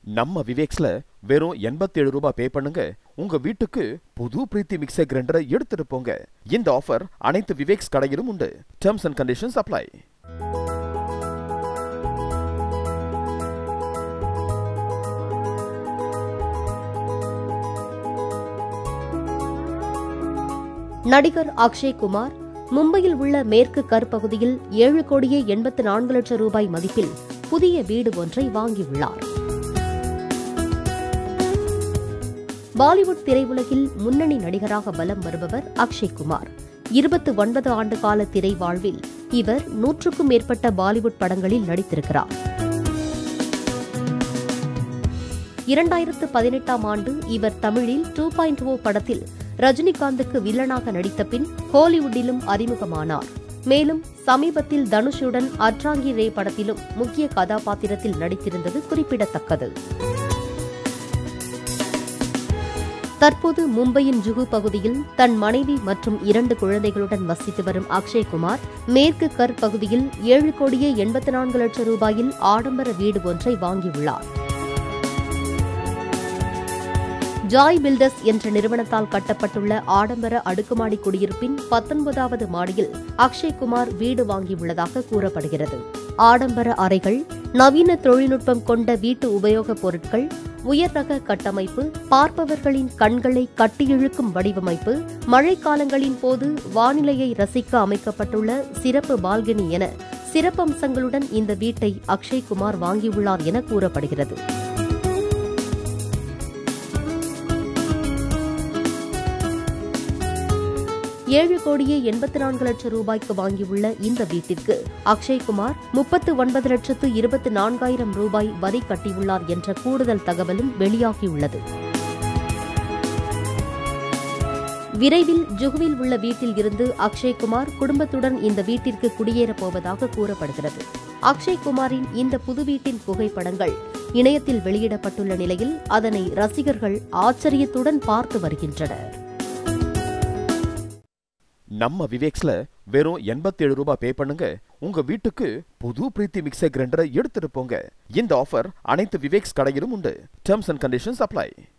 நம்ம விவேக்ஸ்ல வெறும் 87 ரூபாய் பே பண்ணுங்க உங்க வீட்டுக்கு புது பிரீத்தி மிக்சர் கிரைண்டரை எடுத்துட்டு போங்க இந்த ஆஃபர் அனைத்து விவேக்ஸ் கடையிலும் உண்டு டேர்ம்ஸ் அண்ட் கண்டிஷன்ஸ் அப்ளை நடிகர் அக்ஷய் குமார் மும்பையில் உள்ள மேற்கு கற்பகுதியில் ஏழு கோடியே எண்பத்து நான்கு லட்சம் ரூபாய் மதிப்பில் புதிய வீடு ஒன்றை வாங்கியுள்ளார் பாலிவுட் திரையுலகில் முன்னணி நடிகராக வலம் வருபவர் அக்ஷய் குமார் இருபத்து ஒன்பது ஆண்டு கால திரை வாழ்வில் இவர் நூற்றுக்கும் மேற்பட்ட பாலிவுட் படங்களில் நடித்திருக்கிறார் இரண்டாயிரத்து பதினெட்டாம் ஆண்டு இவர் தமிழில் டூ பாயிண்ட் ஓ படத்தில் ரஜினிகாந்துக்கு வில்லனாக நடித்த பின் ஹாலிவுட்டிலும் அறிமுகமானார் மேலும் சமீபத்தில் தனுஷுடன் அட்ராங்கி ரே படத்திலும் முக்கிய கதாபாத்திரத்தில் நடித்திருந்தது குறிப்பிடத்தக்கது தற்போது மும்பையின் ஜுகு பகுதியில் தன் மனைவி மற்றும் இரண்டு குழந்தைகளுடன் வசித்து வரும் அக்ஷய்குமார் மேற்கு கர் பகுதியில் ஏழு கோடியே எண்பத்தி நான்கு லட்சம் ரூபாயில் ஆடம்பர வீடு ஒன்றை வாங்கியுள்ளார் ஜாய் பில்டர்ஸ் என்ற நிறுவனத்தால் கட்டப்பட்டுள்ள ஆடம்பர அடுக்குமாடி குடியிருப்பின் பத்தொன்பதாவது மாடியில் அக்ஷய்குமார் வீடு வாங்கியுள்ளதாக கூறப்படுகிறது ஆடம்பர அறைகள் நவீன தொழில்நுட்பம் கொண்ட வீட்டு உபயோகப் பொருட்கள் உயர் ரக கட்டமைப்பு பார்ப்பவர்களின் கண்களை கட்டியிழுக்கும் வடிவமைப்பு மழைக்காலங்களின் போது வானிலையை ரசிக்க அமைக்கப்பட்டுள்ள சிறப்பு பால்கனி என சிறப்பம்சங்களுடன் இந்த வீட்டை அக்ஷய்குமார் வாங்கியுள்ளார் என கூறப்படுகிறது ஏழு கோடியே எண்பத்தி நான்கு லட்சம் ரூபாய்க்கு வாங்கியுள்ள இந்த வீட்டிற்கு அக்ஷய்குமார் முப்பத்து ஒன்பது லட்சத்து இருபத்தி நான்காயிரம் ரூபாய் வரி கட்டியுள்ளார் என்ற கூடுதல் தகவலும் வெளியாகியுள்ளது விரைவில் ஜுகுவில் உள்ள வீட்டில் இருந்து அக்ஷய்குமார் குடும்பத்துடன் இந்த வீட்டிற்கு குடியேறப் போவதாக கூறப்படுகிறது அக்ஷய்குமாரின் இந்த புது வீட்டின் புகைப்படங்கள் இணையத்தில் வெளியிடப்பட்டுள்ள நிலையில் அதனை ரசிகர்கள் ஆச்சரியத்துடன் பார்த்து வருகின்றனர் நம்ம விவேக்ஸ்ல வெறும் 87 ரூபாய் பே பண்ணுங்க உங்க வீட்டுக்கு புது பிரீத்தி மிக்சர் கிரைண்டரை எடுத்துட்டு போங்க இந்த ஆஃபர் அனைத்து விவேக்ஸ் கடையிலும் உண்டு டேர்ம்ஸ் அண்ட் கண்டிஷன்ஸ் அப்ளை